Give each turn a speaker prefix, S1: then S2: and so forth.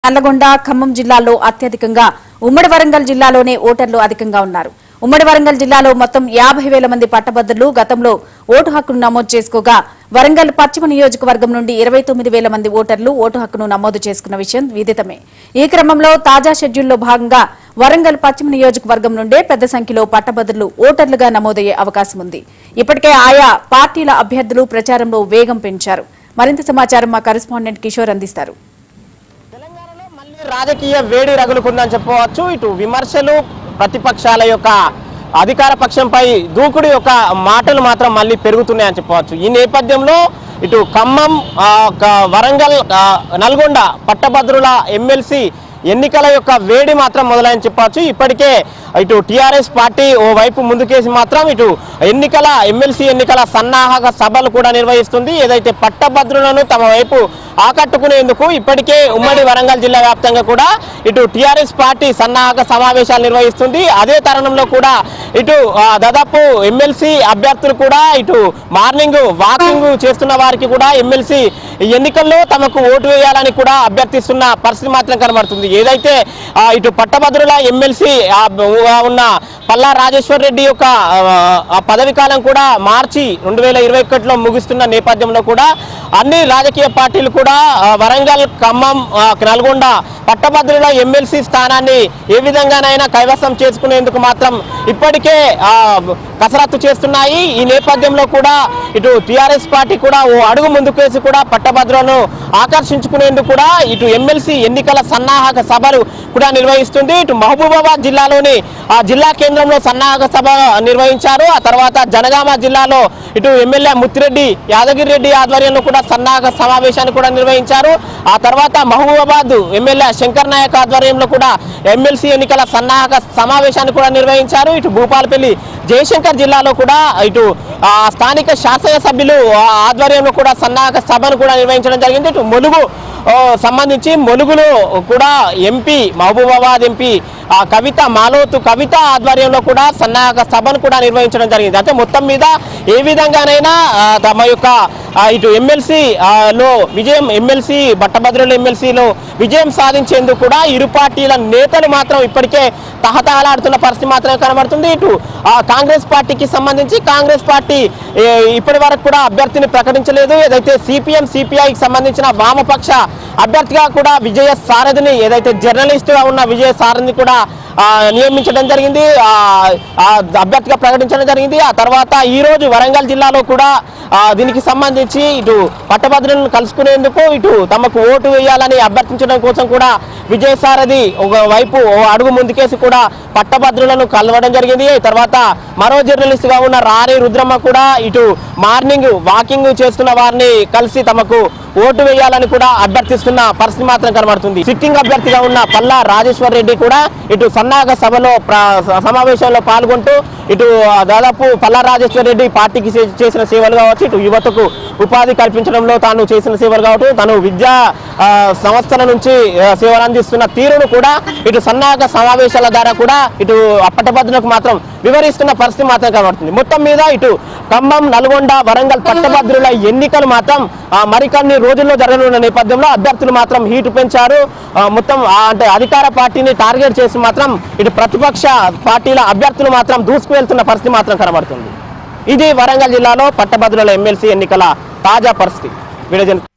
S1: నల్లగొండ ఖమ్మం జిల్లాల్లో అత్యధికంగా ఉమ్మడి వరంగల్ జిల్లాలోనే ఓటర్లు అధికంగా ఉన్నారు ఉమ్మడి వరంగల్ జిల్లాలో మొత్తం యాభై వేల మంది పట్టభద్రులు గతంలో ఓటు హక్కును నమోదు చేసుకోగా వరంగల్ పశ్చిమ నియోజకవర్గం నుండి ఇరవై తొమ్మిది వేల మంది ఓటర్లు ఓటు హక్కును నమోదు చేసుకున్న విషయం విదితమే ఈ క్రమంలో తాజా షెడ్యూల్లో భాగంగా వరంగల్ పశ్చిమ నియోజకవర్గం నుండే పెద్ద సంఖ్యలో పట్టభద్రులు ఓటర్లుగా నమోదయ్యే అవకాశం ఉంది ఇప్పటికే ఆయా పార్టీల అభ్యర్థులు ప్రచారంలో వేగం పెంచారు మరింత సమాచారం మా కరెస్పాండెంట్ కిషోర్ అందిస్తారు
S2: తెలంగాణలో మళ్ళీ రాజకీయ వేడి రగులుకుందని చెప్పవచ్చు ఇటు విమర్శలు ప్రతిపక్షాల యొక్క అధికార పక్షంపై దూకుడు యొక్క మాటలు మాత్రం మళ్ళీ పెరుగుతున్నాయని చెప్పవచ్చు ఈ నేపథ్యంలో ఇటు ఖమ్మం ఆ, క- వరంగల్ ఆ, నల్గొండ పట్టభద్రుల ఎమ్మెల్సీ ఎన్నికల యొక్క వేడి మాత్రం మొదలైన చెప్పవచ్చు ఇప్పటికే ఇటు టిఆర్ఎస్ పార్టీ ఓ వైపు ముందుకేసి మాత్రం ఇటు ఎన్నికల ఎమ్మెల్సీ ఎన్నికల సన్నాహక సభలు కూడా నిర్వహిస్తుంది ఏదైతే పట్టభద్రులను తమ వైపు ఆకట్టుకునేందుకు ఇప్పటికే ఉమ్మడి వరంగల్ జిల్లా వ్యాప్తంగా కూడా ఇటు టిఆర్ఎస్ పార్టీ సన్నాహక సమావేశాలు నిర్వహిస్తుంది అదే తరుణంలో కూడా ఇటు ఆ, దాదాపు ఎమ్మెల్సీ అభ్యర్థులు కూడా ఇటు మార్నింగ్ వాకింగ్ చేస్తున్న వారికి కూడా ఎమ్మెల్సీ ఎన్నికల్లో తమకు ఓటు వేయాలని కూడా అభ్యర్థిస్తున్న పరిస్థితి మాత్రం కనబడుతుంది ఏదైతే ఆ, ఇటు పట్టభద్రుల ఎమ్మెల్సీ ఉన్న పల్లా రాజేశ్వర్ రెడ్డి యొక్క ఆ, ఆ పదవి కాలం కూడా మార్చి రెండు వేల ఇరవై ఒకటిలో ముగుస్తున్న నేపథ్యంలో కూడా అన్ని రాజకీయ పార్టీలు కూడా ఆ, వరంగల్ ఖమ్మం ఆ, నల్గొండ పట్టభద్రుల ఎమ్మెల్సీ స్థానాన్ని ఏ విధంగానైనా కైవసం చేసుకునేందుకు మాత్రం ఇప్పటికే ఆ, కసరత్తు చేస్తున్నాయి ఈ నేపథ్యంలో కూడా ఇటు టిఆర్ఎస్ పార్టీ కూడా ఓ అడుగు ముందుకు వేసి కూడా పట్టభద్రులను ఆకర్షించుకునేందుకు కూడా ఇటు ఎమ్మెల్సీ ఎన్నికల సన్నాహక సభలు కూడా నిర్వహిస్తుంది ఇటు మహబూబాబాద్ జిల్లాలోని ఆ జిల్లా కేంద్రంలో సన్నాహక సభ నిర్వహించారు ఆ తర్వాత జనగామ జిల్లాలో ఇటు ఎమ్మెల్యే ముత్తిరెడ్డి యాదగిరి రెడ్డి ఆధ్వర్యంలో కూడా సన్నాహక సమావేశాన్ని కూడా నిర్వహించారు ఆ తర్వాత మహబూబాబాద్ ఎమ్మెల్యే శంకర్ నాయక్ ఆధ్వర్యంలో కూడా ఎమ్మెల్సీ ఎన్నికల సన్నాహక సమావేశాన్ని కూడా నిర్వహించారు ఇటు భూపాలపల్లి జయశంకర్ జిల్లాలో కూడా ఇటు ఆ, స్థానిక శాసనసభ్యులు ఆ, ఆధ్వర్యంలో కూడా సన్నాహక సభను కూడా నిర్వహించడం జరిగింది ఇటు ములుగు ఆ, సంబంధించి ములుగులో కూడా ఎంపీ మహబూబాబాద్ ఎంపీ ఆ కవిత మాలోతు కవిత ఆధ్వర్యంలో కూడా సన్నాహక సభను కూడా నిర్వహించడం జరిగింది అంటే మొత్తం మీద ఏ విధంగానైనా ఆ, తమ యొక్క ఆ, ఇటు ఎమ్మెల్సీ లో విజయం ఎమ్మెల్సీ బట్టభద్రుల ఎమ్మెల్సీలో విజయం సాధించేందుకు కూడా ఇరు పార్టీల నేతలు మాత్రం ఇప్పటికే తహతహలాడుతున్న పరిస్థితి మాత్రమే కనబడుతుంది ఇటు ఆ, కాంగ్రెస్ పార్టీకి సంబంధించి కాంగ్రెస్ పార్టీ ఏ, ఇప్పటి వరకు కూడా అభ్యర్థిని ప్రకటించలేదు ఏదైతే సిపిఎం సిపిఐకి సంబంధించిన వామపక్ష అభ్యర్థిగా కూడా విజయ సారథిని ఏదైతే జర్నలిస్టుగా ఉన్న విజయ సారథిని కూడా ఆ, నియమించడం జరిగింది ఆ, ఆ అభ్యర్థిగా ప్రకటించడం జరిగింది ఆ తర్వాత ఈ రోజు వరంగల్ జిల్లాలో కూడా ఆ, దీనికి సంబంధించి ఇటు పట్టభద్రులను కలుసుకునేందుకు ఇటు తమకు ఓటు వేయాలని అభ్యర్థించడం కోసం కూడా విజయసారథి ఒక వైపు ఓ అడుగు ముందుకేసి కూడా పట్టభద్రులను కలవడం జరిగింది తర్వాత మరో జర్నలిస్ట్ గా ఉన్న రారి రుద్రమ్మ కూడా ఇటు మార్నింగ్ వాకింగ్ చేస్తున్న వారిని కలిసి తమకు ఓటు వేయాలని కూడా అభ్యర్థిస్తున్న పరిస్థితి మాత్రం కనబడుతుంది సిట్టింగ్ అభ్యర్థిగా ఉన్న పల్లా రాజేశ్వర్ రెడ్డి కూడా ఇటు సన్నాహక సభలో ప్ర- సమావేశంలో పాల్గొంటూ ఇటు ఆ, దాదాపు పల్లా రాజేశ్వర్ రెడ్డి పార్టీకి చే- చేసిన సేవలు కావచ్చు ఇటు యువతకు ఉపాధి కల్పించడంలో తాను చేసిన సేవలు కావచ్చు తను విద్యా ఆ, సంస్థల నుంచి ఆ, సేవలు అందిస్తున్న తీరును కూడా ఇటు సన్నాహక సమావేశాల ద్వారా కూడా ఇటు పట్టభద్రులకు మాత్రం వివరిస్తున్న పరిస్థితి మాత్రం కనబడుతుంది మొత్తం మీద ఇటు ఖమ్మం నల్గొండ వరంగల్ పట్టభద్రుల ఎన్నికలు మాత్రం ఆ, మరికొన్ని రోజుల్లో జరగనున్న నేపథ్యంలో అభ్యర్థులు మాత్రం హీటు పెంచారు ఆ, మొత్తం ఆ, అంటే అధికార పార్టీని టార్గెట్ చేసి మాత్రం ఇటు ప్రతిపక్ష పార్టీల అభ్యర్థులు మాత్రం దూసుకువెళ్తున్న పరిస్థితి మాత్రం కనబడుతుంది ఇది వరంగల్ జిల్లాలో పట్టభద్రుల ఎమ్మెల్సీ ఎన్నికల తాజా పరిస్థితి వీడియో